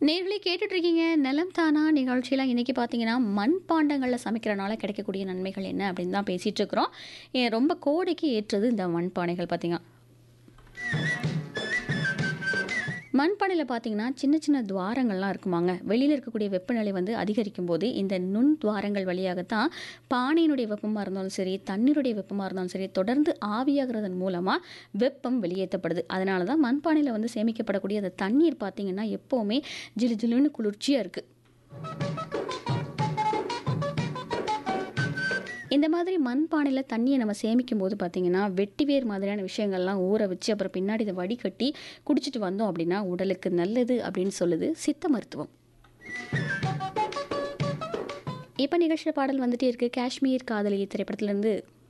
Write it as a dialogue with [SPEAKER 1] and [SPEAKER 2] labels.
[SPEAKER 1] நேர்களே கேட்டுட்டு இருக்கீங்க நிலம் தானா நிகழ்ச்சியில் இன்றைக்கி பார்த்தீங்கன்னா மண்பாண்டங்களில் சமைக்கிறனால கிடைக்கக்கூடிய நன்மைகள் என்ன அப்படின்னு தான் பேசிகிட்டு இருக்கிறோம் ஏன் ரொம்ப கோடைக்கு ஏற்றது இந்த மண்பானைகள் பார்த்தீங்க மண்பானையில் பார்த்தீங்கன்னா சின்ன சின்ன துவாரங்கள்லாம் இருக்குமாங்க வெளியில் இருக்கக்கூடிய வெப்பநிலை வந்து அதிகரிக்கும் போது இந்த நுண் துவாரங்கள் வழியாகத்தான் பானையினுடைய வெப்பமாக இருந்தாலும் சரி தண்ணீருடைய வெப்பமாக இருந்தாலும் சரி தொடர்ந்து ஆவியாகிறதன் மூலமாக வெப்பம் வெளியேற்றப்படுது அதனால தான் மண்பானையில் வந்து சேமிக்கப்படக்கூடிய அந்த தண்ணீர் பார்த்தீங்கன்னா எப்போவுமே ஜிலு ஜிலுன்னு குளிர்ச்சியாக இருக்குது இந்த மாதிரி மண்பானையில் தண்ணியை நம்ம சேமிக்கும் போது பார்த்தீங்கன்னா வெட்டிவேர் மாதிரியான விஷயங்கள்லாம் ஊற வச்சு அப்புறம் பின்னாடி இதை வடிகட்டி குடிச்சிட்டு வந்தோம் அப்படின்னா உடலுக்கு நல்லது அப்படின்னு சொல்லுது சித்த மருத்துவம் இப்போ நிகழ்ச்சியில் பாடல் வந்துட்டே இருக்கு காஷ்மீர் காதலி திரைப்படத்திலேருந்து